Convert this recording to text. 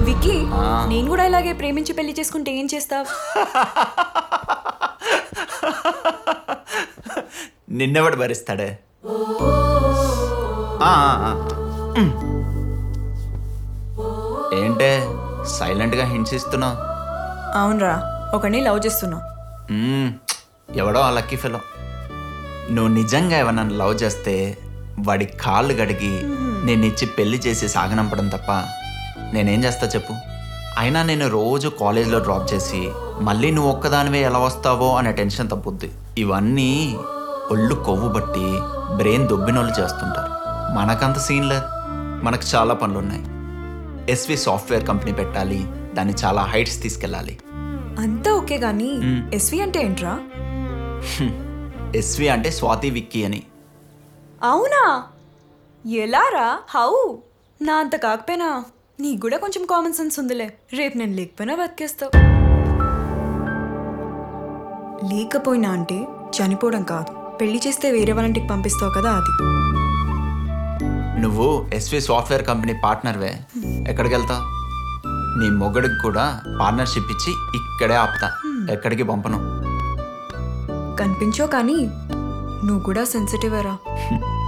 విక్కీ ఆ. నేను కూడా ఇలాగే ప్రేమించి పెళ్లి చేసుకుంటే ఏం చేస్తావు నిన్నెవడు భరిస్తాడే ఆ, ఆ, ఆ. ఉమ్. ఏంటే సైలెంట్గా హింట్స్ ఇస్తున్నావు అవునరా ఒకడిని లవ్ చేస్తున్నా మ్మ్. ఎవడో ఆ లక్కీ ఫెలో నువ్వు నిజంగా ఎవరన్నా లవ్ చేస్తే వాడి కాళ్ళు గడిగి నేను ఇచ్చి పెళ్లి చేసి సాగనంపడం తప్ప నేనేం చేస్తా చెప్పు అయినా నేను రోజు కాలేజ్లో డ్రాప్ చేసి మళ్ళీ నువ్వు ఒక్కదానివే ఎలా వస్తావో అనే టెన్షన్ తప్పుద్ది ఇవన్నీ ఒళ్ళు కొవ్వు బట్టి బ్రెయిన్ దొబ్బినోళ్ళు చేస్తుంటారు మనకంత సీన్ లేదు మనకు చాలా పనులు ఉన్నాయి ఎస్వి సాఫ్ట్వేర్ కంపెనీ పెట్టాలి దాన్ని చాలా హైట్స్ తీసుకెళ్ళాలి అంతా ఓకే గానీ ఎస్వి అంటే ఏంట్రా ఎస్వి అంటే స్వాతి విక్కీ అని అవునా ఎలారా హౌ నా అంత కాకపోయినా నీకు కూడా కొంచెం కామన్ సెన్స్ ఉందిలే రేపు నేను లేకపోయినా బతికేస్తావు లేకపోయినా అంటే చనిపోవడం కాదు పెళ్లి చేస్తే వేరే వాళ్ళంటికి పంపిస్తావు కదా అది నువ్వు ఎస్వి సాఫ్ట్వేర్ కంపెనీ పార్ట్నర్వే ఎక్కడికి వెళ్తావు నీ మొగుడికి కూడా పార్ట్నర్షిప్ ఇచ్చి ఇక్కడే ఆపుతా ఎక్కడికి పంపను కనిపించో కానీ నువ్వు కూడా సెన్సిటివ్ రా హ్మ్.